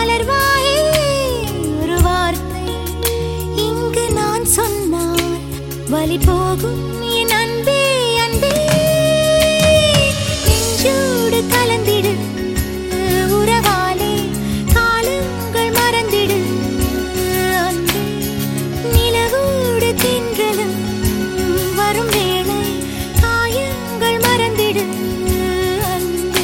மலர்வாயே ஒரு வார்த்தை இங்கு நான் சொன்னால் வழி போகும் என் அன்பே அன்பே நெஞ்சோடு கலந்திடு உறவாலே காலங்கள் மறந்திடு அன்பே நிலவோடு தென்றலும் வரும் வேளை காயங்கள் மறந்திடு அன்பே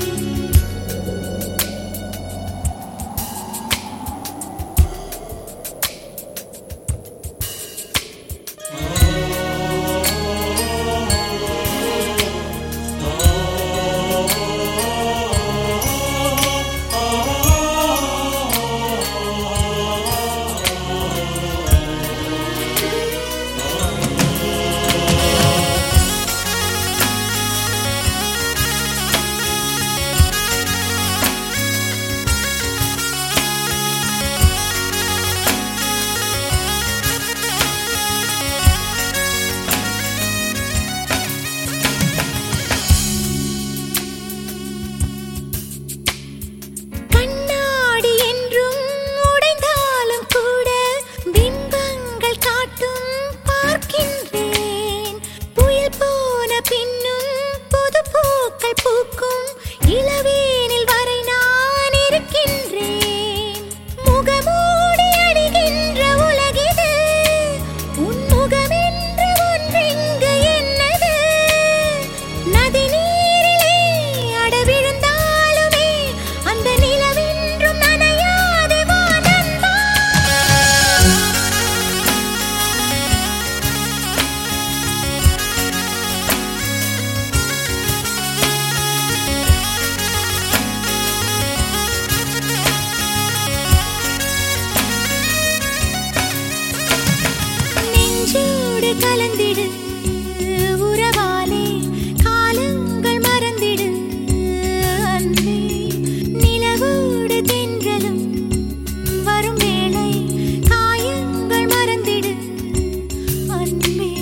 கண்ணாடி என்றும் உடைந்தாலும் கூட பிம்பங்கள் காட்டும் பார்க்கின்றேன் புயல் போன பின்னும் புது பூக்கள் பூக்கும் இளவேனில் வரை நான் இருக்கின்றேன் முகமூடி அணிகின்ற உலகிது உன் முகமென்று ஒன்றெங்கு என்னது நதி நீரிலே அட விழுந்தாலுமே அந்த நிலவென்றும் நனையாதே வா நண்பா நெஞ்சோடு கலந்திடு உறவாலே காலங்கள் மறந்திடு அன்பே நிலவோடு தென்றலும் வரும் வேளை காயங்கள் மறந்திடு அன்பே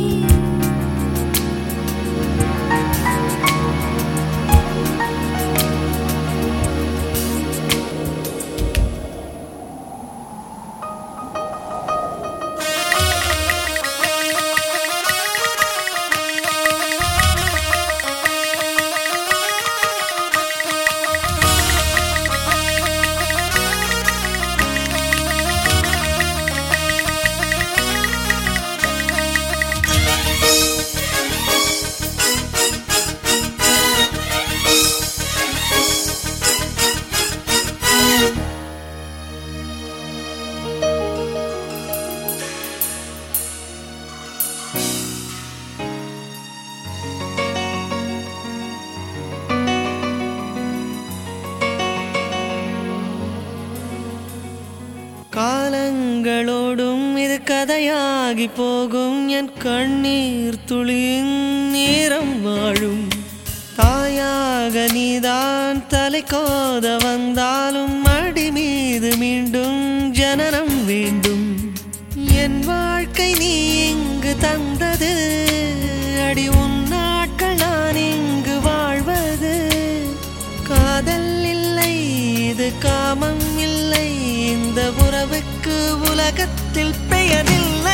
காலங்களோடும் இது கதையாகி போகும் என் கண்ணீர் துளியின் நேரம் வாழும் தாயாக நீதான் தலை கோத வந்தாலும் மடி மீது மீண்டும் ஜனனம் வேண்டும் என் வாழ்க்கை நீ இங்கு தந்தது அடி உன் நாட்கள் நான் இங்கு வாழ்வது காதல் இல்லை இது காமம் இல்லை இந்த உறவுக்கு உலகத்தில் பெயரில்லை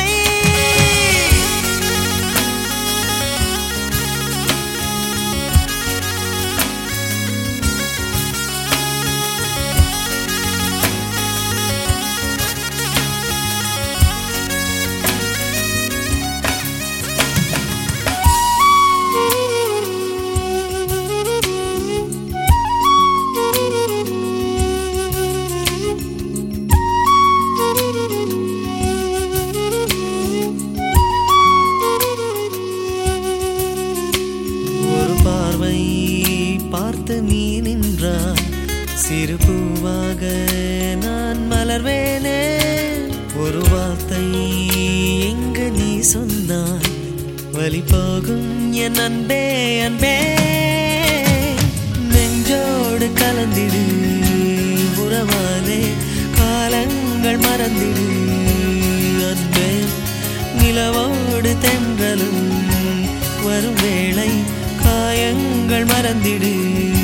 ஒரு பார்வை பார்த்து நீ நின்றாய் சிறு பூவாக நான் மலர்வேனே ஒரு வார்த்தை எங்கு நீ சொன்னாய் வழி போகும் என் அன்பே அன்பே நெஞ்சோடு கலந்திடு உறவாலே காலங்கள் மறந்திடு அன்பே நிலவோடு தென்றலும் வரும் வேளை காயங்கள் மறந்திடு